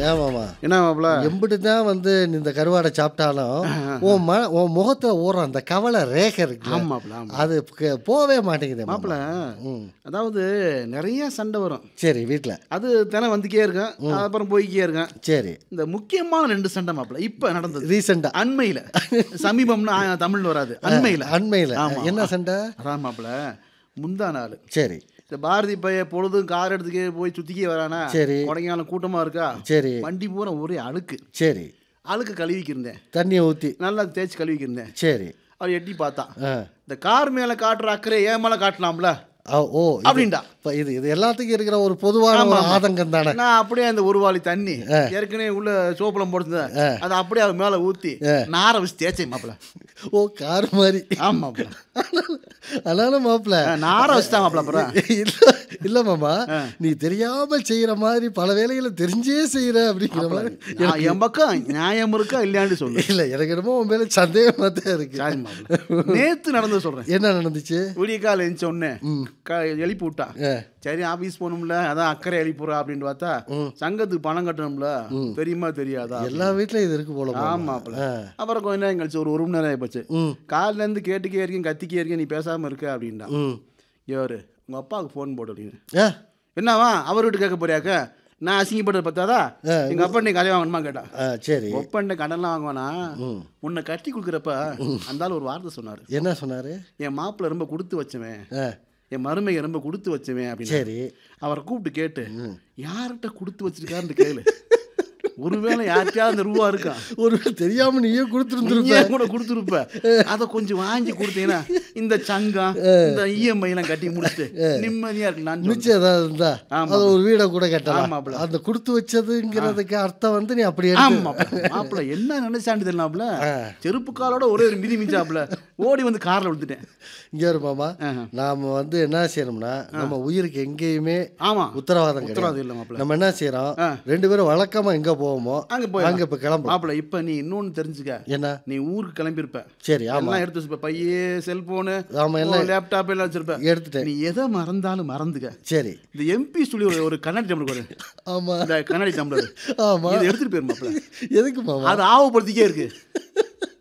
ஏமாமா என்ன மாப்பிள எம்பிட்டு தான் வந்து நீ இந்த கருவாடை சாப்பிட்டாலும் உன் ம உன் முகத்துல ஓடுற அந்த கவலை ரேகை இருக்கு ஆமா மாப்பிள ஆமா அது க- போவே மாட்டேங்குது மாப்பிள அதாவது நிறைய சண்டை வரும் சரி வீட்டில் அது தினம் வந்துக்கே இருக்கேன் அப்புறம் போய்க்கே இருக்கேன் சரி இந்த முக்கியமான ரெண்டு சண்டை மாப்பிள இப்ப நடந்தது ரீசெண்டா அண்மையில சமீபம்னா ஆ, தமிழ்ல வராது அண்மையில அண்மையில் ஆமா. என்ன சண்டை அதான் மாப்பிள முந்தா நாள் சரி இந்த பாரதி பைய பொழுதும் கார் எடுத்துக்கே போய் சுத்திக்கே வரானா சரி. கொடைக்கானல் கூட்டமா இருக்கா சரி வண்டி பூரா ஒரே அழுக்கு சரி அழுக்கு கழுவிக்கிருந்தேன் தண்ணியை ஊற்றி நல்லா தேய்ச்சி கழுவிக்கிருந்தேன் சரி அவர் எட்டி பார்த்தான் ஆ இந்த கார் மேல காட்டுற அக்கறை ஏன் மேல காட்டலாம்ல ஆ, ஓ இது- அப்படின்டா இப்ப இது இது எல்லாத்துக்கும் இருக்கிற ஒரு பொதுவான ஒரு ஆதங்கம் தானே நான் அப்படியே அந்த ஒரு வாளி தண்ணி ஏற்கனவே உள்ள சோப்பலம் போட்டுருந்தேன் அதை அப்படியே அவர் மேல ஊத்தி நார வச்சு தேய்ச்சேன் மாப்பிள ஓ கார் மாதிரி ஆமா மாப்பிள அதனால மாப்பிள்ள நார வச்சுதான் மாப்பிள அப்புறம் இல்ல இல்ல மாமா நீ தெரியாம செய்யற மாதிரி பல வேலைகளை தெரிஞ்சே செய்யற அப்படிங்கிற மாதிரி நான் என் பக்கம் நியாயம் இருக்கா இல்லையான்னு சொல்லு இல்ல எனக்கு என்னமோ உன் மேல சந்தேகமா தான் இருக்கு சாரி மாப்பிள நேத்து நடந்தது சொல்றேன் என்ன நடந்துச்சு விடிய கால எழுந்த உடனே க- எழுப்பி விட்டா ஆ. சரி ஆபீஸ் போகணும்ல அதான் அக்கறை எழுப்பிடுறா அப்படின்னு பார்த்தா சங்கத்துக்கு பணம் கட்டணும்ல தெரியுமா தெரியாதா எல்லா வீட்லயும் இது இருக்கு போல மாமா. ஆமாப்ல ஆ. அப்புறம் கொஞ்ச நேரம் கழிச்சு ஒரு ஒரு மணி நேரம் ஆயிப்போச்சு ம். காலில இருந்து கேட்டுக்கே இருக்கேன் கத்திக்கே இருக்கேன் நீ பேசாம இருக்க அப்படின்னா ம் யாரு உங்க அப்பாவுக்கு ஃபோன் போடு அப்படின்னு ஆ என்னவா அவர் வீட்டு கேட்க போறியாக்க நான் அசிங்கப்பட்டது பார்த்தாதா எங்க அப்பா நீ கதை வாங்கணுமா கேட்டா ஆ சரி ஒப்பண்ட கடன்லாம் வாங்குவானா உன்னை கட்டி கொடுக்குறப்ப அந்த ஆள் ஒரு வார்த்தை சொன்னாரு என்ன சொன்னாரு என் மாப்பிள்ளை ரொம்ப கொடுத்து வச்சவன் ஆ என் மருமையை ரொம்ப கொடுத்து வச்சவன் அப்படின்னு சரி அவரை கூப்பிட்டு கேட்டு யார்கிட்ட கொடுத்து வச்சிருக்காருன்னு கேளு ஒருவேளை யார்கிட்டயாவது அந்த ரூபா இருக்கான் ஒரு தெரியாம நீயே கொடுத்துருந்துருப்ப நீயே கூட கொடுத்துருப்ப அதை கொஞ்சம் வாங்கி கொடுத்தீங்கன்னா இந்த சங்கம் இந்த இஎம்ஐ எல்லாம் கட்டி முடிச்சுட்டு நிம்மதியா இருக்கலாம் மிச்சம் ஏதாவது இருந்தா ஆமா. அது ஒரு வீடை கூட கட்டலாம் ஆமாப்ல. அந்த கொடுத்து வச்சதுங்கிறதுக்கு அர்த்தம் வந்து நீ அப்படி எடுத்து- ஆமா மாப்பிள்ள என்ன நினைச்சாண்டு தெரியலாம்ல செருப்பு காலோட ஒரே ஒரு மிதி மிச்சாப்புல ஓடி வந்து கார்ல விழுந்துட்டேன் இங்க ஒரு மாமா ஆஹா. நாம வந்து என்ன செய்யணும்னா நம்ம உயிருக்கு எங்கேயுமே ஆமா உத்தரவாதம் உத்தரவாதம் கிடையாது இல்லை மாப்பிள்ள நம்ம என்ன செய்யறோம் ஆ. ரெண்டு பேரும் வழக்கமா எங்க போவோமோ அங்க போய் அங்க இப்ப கிளம்பலாம் மாப்பிள்ள இப்ப நீ இன்னொன்னு தெரிஞ்சுக்க என்ன நீ ஊருக்கு கிளம்பியிருப்ப சரி ஆமா எல்லாம் எடுத்து வச்சிருப்ப பையே செல்போனு ஆமா எல்லாம் லேப்டாப் எல்லாம் வச்சிருப்ப எடுத்துட்டேன் நீ எதை மறந்தாலும் மறந்துக்க சரி இந்த எம்பி சொல்லி ஒரு- ஒரு கண்ணாடி டம்ளர் ஒரு ஆமா இந்த கண்ணாடி டம்ளர் ஆமா இதை எடுத்துட்டு போயிரு மாப்பிள்ள எதுக்கு மாமா அது ஆவப்படுத்திக்கே இருக்கு